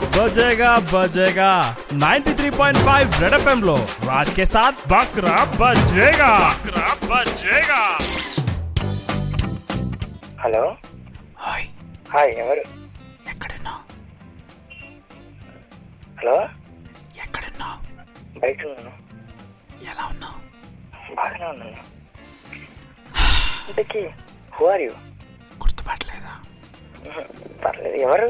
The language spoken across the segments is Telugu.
बजेगा बजेगा 93.5 रेड एफएम लो राज के साथ बकरा बजेगा बकरा बजेगा హలో హాయ్ హాయ్ ఎవరు ఎక్కడున్నావు హలో ఎక్కడున్నావు బయట ఉన్నాను ఎలా ఉన్నావు బాగానే ఉన్నాను ఇంతకీ హూ ఆర్ యూ గుర్తుపట్టలేదా పర్లేదు ఎవరు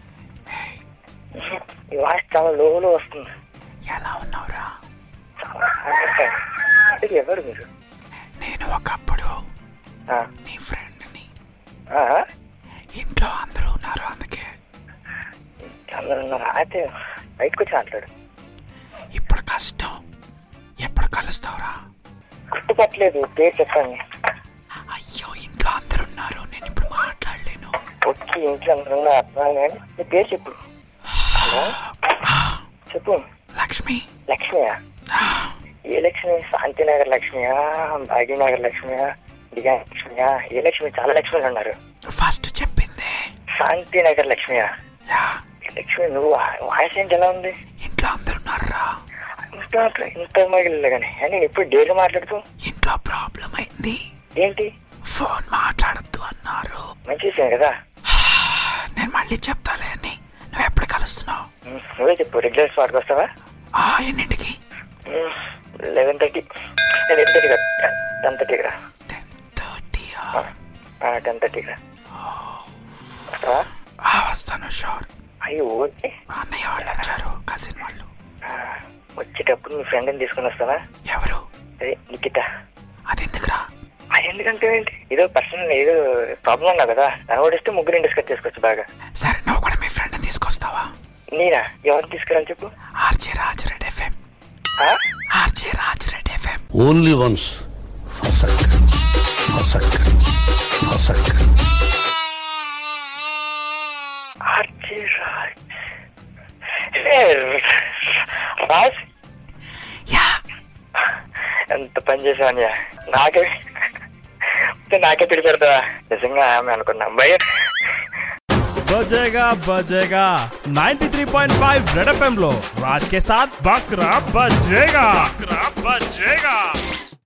ఈ వాయిస్ చాలా లోలో వస్తుంది ఎలా ఉన్నావురా చాలా understand. ఇంతకీ ఎవరు మీరు నేను ఒకప్పుడు ఆ, నీ ఫ్రెండ్ని ఆ, ఇంట్లో అందరూ ఉన్నారు అందుకే అందరూ ఉన్నారా అయితే బయటకు వచ్చి మాట్లాడు ఇప్పుడు కష్టం ఎప్పుడు కలుస్తావురా గుర్తుపట్టలేదు పేరు చెప్పండి అయ్యో ఇంట్లో అందరూ ఉన్నారు నేను ఇప్పుడు మాట్లాడలేను వచ్చి ఇంట్లో అందరూ ఉన్నారు అర్థం కానీ నీ పేరు చెప్పు హలో ఆ, చెప్పు లక్ష్మి లక్ష్మియా ఆ, ఏ లక్ష్మి శాంతినగర్ లక్ష్మియా భాగ్యనగర్ లక్ష్మియా దిగా లక్ష్మియా ఏ లక్ష్మి చాలా లక్ష్మిలు ఉన్నారు ఫస్ట్ చెప్పిందే శాంతినగర్ లక్ష్మియా యా ఏ లక్ష్మి నువ్వు వాయిస్ ఏంటి ఎలా ఉంది ఇంట్లో అందరూ ఉన్నారా ఇంత అట్లా- ఇంత మగిలి కానీ నేను ఎప్పుడు డేగా మాట్లాడుతూ ఇంట్లో ప్రాబ్లం అయింది ఏంటి ఫోన్ మాట్లాడద్దు అన్నారు మంచి విషయం కదా నేను మళ్ళీ చెప్తాలే అని నువ్వు ఎప్పుడు కలుస్తున్నావు ఉమ్, నువ్వే చెప్పు రెగ్యులర్ స్పాట్కి వస్తావా ఆ ఎన్నింటికి లెవెన్ థర్టీ లెవెన్ థర్టీ కదా టెన్ థర్టీకి రా టెన్ థర్టీ టెన్ థర్టీకి రా వస్తావా వస్తాను షూర్ అయ్యో ఓకే అన్నయ్య వాళ్ళు వచ్చారు కజిన్ వాళ్ళు ఆ, వచ్చేటప్పుడు మీ ఫ్రెండ్ని తీసుకొని వస్తావా ఎవరు అదే నిఖిత అది ఎందుకురా అది ఎందుకంటే ఏంటి ఏదో పర్సనల్ ఏదో ప్రాబ్లం ఉన్నా కదా తను ఓడిస్తే ముగ్గురిని డిస్కస్ చేసుకోవచ్చు బాగా సరే నువ్వు కూడా మీ ఫ్రెండ్ తీసుకొస్తావా నేనా ఎవరిని తీసుకురని చెప్పు ఆర్జే రాజ్ రెడ్ ఎఫ్ఎం ఆ? RJ Raj Red FM only once for seconds, for seconds, for seconds. RJ Raj ఏ, రాజ్ యా ఎంత పని చేసావని నాకే నాకే పిడి పెడతావా నిజంగా ఆమె అనుకున్నా భయ बजेगा बजेगा 93.5 रेड एफएम लो राज के साथ बकरा बजेगा बकरा बजेगा